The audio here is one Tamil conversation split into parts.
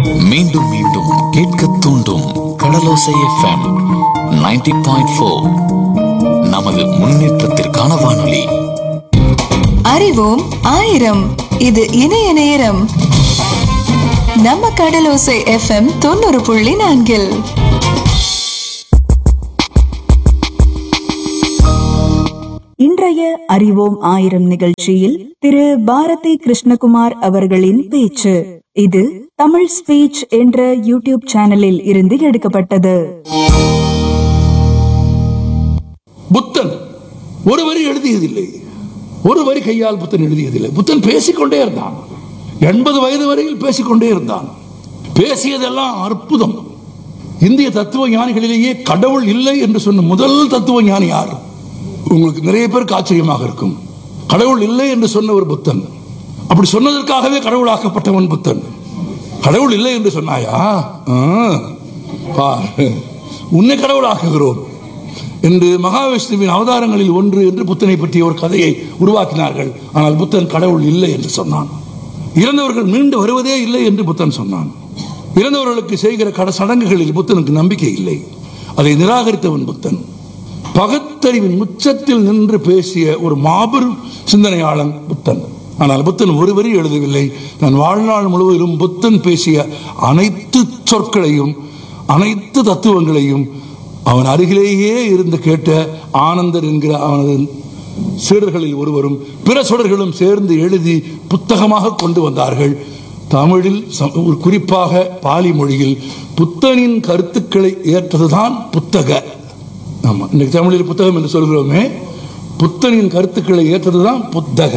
மீண்டும் மீண்டும் கேட்க தூண்டும் கடலோசை எஃப்எம் 90.4 பாயிண்ட் ஃபோர் நமது முன்னேற்றத்திற்கான வானொலி அறிவோம் ஆயிரம் இது இணைய நேரம் நம்ம கடலோசை எஃப்எம் தொண்ணூறு புள்ளி நான்கில் இன்றைய அறிவோம் ஆயிரம் நிகழ்ச்சியில் திரு பாரதி கிருஷ்ணகுமார் அவர்களின் பேச்சு இது தமிழ் ஸ்பீச் என்ற யூடியூப் சேனலில் இருந்து எடுக்கப்பட்டது புத்தன் ஒரு வரி எழுதியதில்லை ஒரு வரி கையால் புத்தன் எழுதியதில்லை புத்தன் பேசிக்கொண்டே இருந்தான் எண்பது வயது வரையில் பேசிக்கொண்டே இருந்தான் பேசியதெல்லாம் அற்புதம் இந்திய தத்துவ ஞானிகளிலேயே கடவுள் இல்லை என்று சொன்ன முதல் தத்துவ ஞானி யார் உங்களுக்கு நிறைய பேருக்கு ஆச்சரியமாக இருக்கும் கடவுள் இல்லை என்று சொன்ன ஒரு புத்தன் அப்படி சொன்னதற்காகவே கடவுளாக்கப்பட்டவன் புத்தன் கடவுள் இல்லை என்று சொன்னாயா ஆ, பார் உன்னை கடவுளாக்குகிறோம் என்று மகாவிஷ்ணுவின் அவதாரங்களில் ஒன்று என்று புத்தனை பற்றிய ஒரு கதையை உருவாக்கினார்கள் ஆனால் புத்தன் கடவுள் இல்லை என்று சொன்னான் இறந்தவர்கள் மீண்டு வருவதே இல்லை என்று புத்தன் சொன்னான் இறந்தவர்களுக்கு செய்கிற கட சடங்குகளில் புத்தனுக்கு நம்பிக்கை இல்லை அதை நிராகரித்தவன் புத்தன் பகுத்தறிவின் உச்சத்தில் நின்று பேசிய ஒரு மாபெரும் சிந்தனையாளன் புத்தன் ஆனால் புத்தன் ஒரு வரி எழுதவில்லை நான் வாழ்நாள் முழுவதிலும் புத்தன் பேசிய அனைத்து சொற்களையும் அனைத்து தத்துவங்களையும் அவன் அருகிலேயே இருந்து கேட்ட ஆனந்தர் என்கிற அவனது சீடர்களில் ஒருவரும் பிற சீடர்களும் சேர்ந்து எழுதி புத்தகமாக கொண்டு வந்தார்கள் தமிழில் ச- ஒரு குறிப்பாக பாலி மொழியில் புத்தனின் கருத்துக்களை ஏற்றதுதான் புத்தக ஆமா இன்னைக்கு தமிழில் புத்தகம் என்று சொல்கிறோமே புத்தனின் கருத்துக்களை ஏற்றதுதான் புத்தக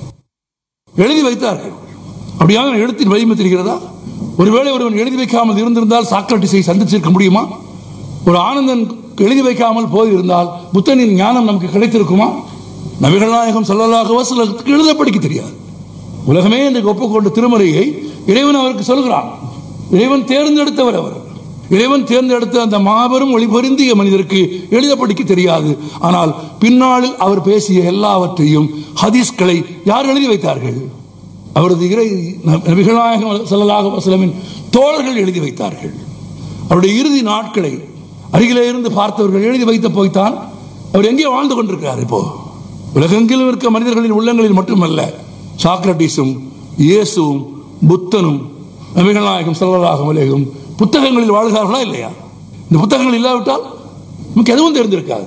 எழுதி வைத்தார்கள் அப்படியான எழுத்தின் வலிமை தெரிகிறதா ஒருவேளை ஒருவன் எழுதி வைக்காமல் இருந்திருந்தால் சாக்ரட்டிஸை சந்திச்சிருக்க முடியுமா ஒரு ஆனந்தன் எழுதி வைக்காமல் போயிருந்தால் புத்தனின் ஞானம் நமக்கு கிடைத்திருக்குமா நபிகள் நாயகம் ஸல்லல்லாஹு அலைஹி வஸல்லத்துக்கு எழுத படிக்க தெரியாது உலகமே இன்றைக்கு ஒப்புக்கொண்ட திருமறையை இறைவன் அவருக்கு சொல்கிறான் இறைவன் தேர்ந்தெடுத்தவர் அவர் இறைவன் தேர்ந்தெடுத்த அந்த மாபெரும் ஒளிபொருந்திய மனிதருக்கு எழுத படிக்க தெரியாது ஆனால் பின்னாளில் அவர் பேசிய எல்லாவற்றையும் ஹதீஸ்களை யார் எழுதி வைத்தார்கள் அவரது இறை நபிகள் நாயகம் ஸல்லல்லாஹு அலைஹி வஸல்லமின் தோழர்கள் எழுதி வைத்தார்கள் அவருடைய இறுதி நாட்களை அருகிலே இருந்து பார்த்தவர்கள் எழுதி வைத்த போய்த்தான் அவர் எங்கே வாழ்ந்து கொண்டிருக்கிறார் இப்போ உலகெங்கிலும் இருக்க மனிதர்களின் உள்ளங்களில் மட்டுமல்ல சாக்ரட்டிஸும் இயேசுவும் புத்தனும் நபிகள் நாயகம் ஸல்லல்லாஹு அலைஹி புத்தகங்களில் வாழ்கிறார்களா இல்லையா இந்த புத்தகங்கள் இல்லாவிட்டால் நமக்கு எதுவும் தெரிந்திருக்காது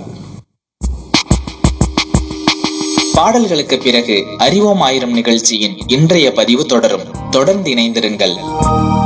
பாடல்களுக்கு பிறகு அறிவோம் ஆயிரம் நிகழ்ச்சியின் இன்றைய பதிவு தொடரும் தொடர்ந்து இணைந்திருங்கள்